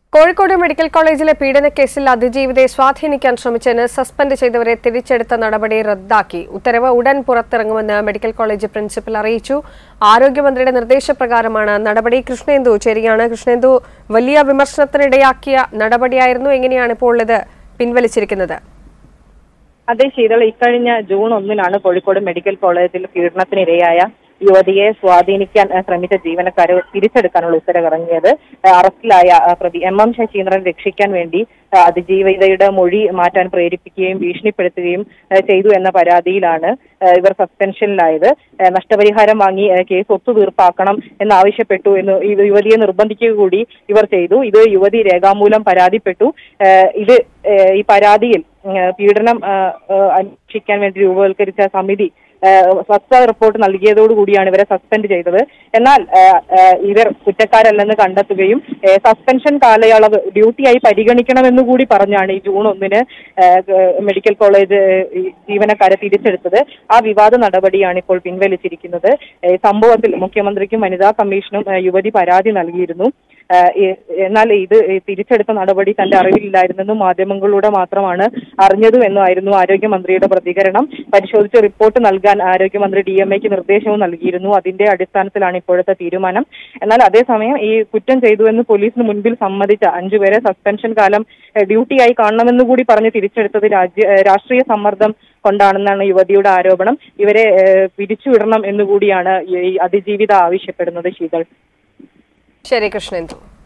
Kozhikode medical കോളേജിലെ പീഡനക്കേസിൽ അതിജീവിതയെ സ്വാധീനിക്കാൻ ശ്രമിച്ചതിന് suspend ചെയ്തവരെ തിരിച്ചെടുത്ത നടപടി റദ്ദാക്കി ഉത്തരവ് ഉടൻ പുറത്തിറങ്ങുമെന്ന് മെഡിക്കൽ കോളേജ് പ്രിൻസിപ്പൽ അറിയിച്ചു ആരോഗ്യമന്ത്രിയുടെ നിർദ്ദേശപ്രകാരമാണ് നടപടി കൃഷ്ണേന്ദു ചേരുകയാണ് കൃഷ്ണേന്ദു വലിയ വിമർശനത്തിനിടയാക്കിയ നടപടിയായിരുന്നു എങ്ങനെയാണ് ഇപ്പോൾ ഇത് പിൻവലിച്ചിരിക്കുന്നത് അതെ ശീതൾ ഇക്കഴിഞ്ഞ ജൂൺ ഒന്നിനാണ് കോഴിക്കോട് മെഡിക്കൽ കോളേജിൽ പീഡനത്തിനിരയായ യുവതിയെ സ്വാധീനിക്കാൻ ഏഹ്, ശ്രമിച്ച ജീവനക്കാരെ തിരിച്ചെടുക്കാനുള്ള ഉത്തരവ് ഇറങ്ങിയത് ഏഹ്, അറസ്റ്റിലായ ഏഹ്, പ്രതി എം എം ശശീന്ദ്രൻ രക്ഷിക്കാൻ വേണ്ടി ഏഹ്, അതിജീവിതയുടെ മൊഴി മാറ്റാൻ പ്രേരിപ്പിക്കുകയും ഭീഷണിപ്പെടുത്തുകയും ഏഹ്, ചെയ്തു എന്ന പരാതിയിലാണ് ഏഹ്, ഇവർ സസ്പെൻഷനിലായത് ഏഹ്, നഷ്ടപരിഹാരം വാങ്ങി ഏഹ്, കേസ് ഒത്തുതീർപ്പാക്കണം എന്നാവശ്യപ്പെട്ടു എന്ന് ഇത് യുവതിയെ നിർബന്ധിക്കുക കൂടി ഇവർ ചെയ്തു ഇത് യുവതി രേഖാമൂലം പരാതിപ്പെട്ടു ഏഹ്, ഇത് ഏഹ്, ഈ പരാതിയിൽ ഏഹ്, പീഡനം ഏഹ്, ഏഹ്, അന്വേഷിക്കാൻ വേണ്ടി രൂപവൽക്കരിച്ച സമിതി ഏഹ്, സ്വസ്ഥ റിപ്പോർട്ട് നൽകിയതോടുകൂടിയാണ് ഇവരെ സസ്പെൻഡ് ചെയ്തത് എന്നാൽ ഏഹ്, ഏഹ്, ഇവർ കുറ്റക്കാരല്ലെന്ന് കണ്ടെത്തുകയും ഏഹ്, സസ്പെൻഷൻ കാലയളവ് ഡ്യൂട്ടിയായി പരിഗണിക്കണമെന്ന് കൂടി പറഞ്ഞാണ് ഈ ജൂൺ ഒന്നിന് ഏഹ്, ഗ- മെഡിക്കൽ കോളേജ് ഏഹ്, ഈ ജീവനക്കാരെ തിരിച്ചെടുത്തത് ആ വിവാദ നടപടിയാണ് ഇപ്പോൾ പിൻവലിച്ചിരിക്കുന്നത് ഏഹ്, സംഭവത്തിൽ മുഖ്യമന്ത്രിക്കും വനിതാ കമ്മീഷനും ഏഹ്, യുവതി പരാതി നൽകിയിരുന്നു ഏഹ്, ഈ- എന്നാൽ ഇത് ഈ തിരിച്ചെടുത്ത നടപടി തന്റെ അറിവിലില്ലായിരുന്നെന്നും മാധ്യമങ്ങളിലൂടെ മാത്രമാണ് അറിഞ്ഞതും എന്നുമായിരുന്നു ആരോഗ്യമന്ത്രിയുടെ പ്രതികരണം പരിശോധിച്ച് റിപ്പോർട്ട് നൽകാൻ ആരോഗ്യമന്ത്രി ഡി എം എക്ക് നിർദ്ദേശവും നൽകിയിരുന്നു അതിന്റെ അടിസ്ഥാനത്തിലാണ് ഇപ്പോഴത്തെ തീരുമാനം എന്നാൽ അതേസമയം ഈ കുറ്റം ചെയ്തു എന്ന് പോലീസിന് മുൻപിൽ സമ്മതിച്ച അഞ്ചുപേരെ സസ്പെൻഷൻ കാലം ഏഹ്, ഡ്യൂട്ടിയായി കാണണമെന്ന് കൂടി പറഞ്ഞ് തിരിച്ചെടുത്തത് രാജ്യ ഏഹ്, രാഷ്ട്രീയ സമ്മർദ്ദം കൊണ്ടാണെന്നാണ് യുവതിയുടെ ആരോപണം ഇവരെ ഏഹ്, പിരിച്ചുവിടണം എന്നുകൂടിയാണ് ഈ അതിജീവിത ആവശ്യപ്പെടുന്നത് ശീതൾ ശരി കൃഷ്ണേന്ദു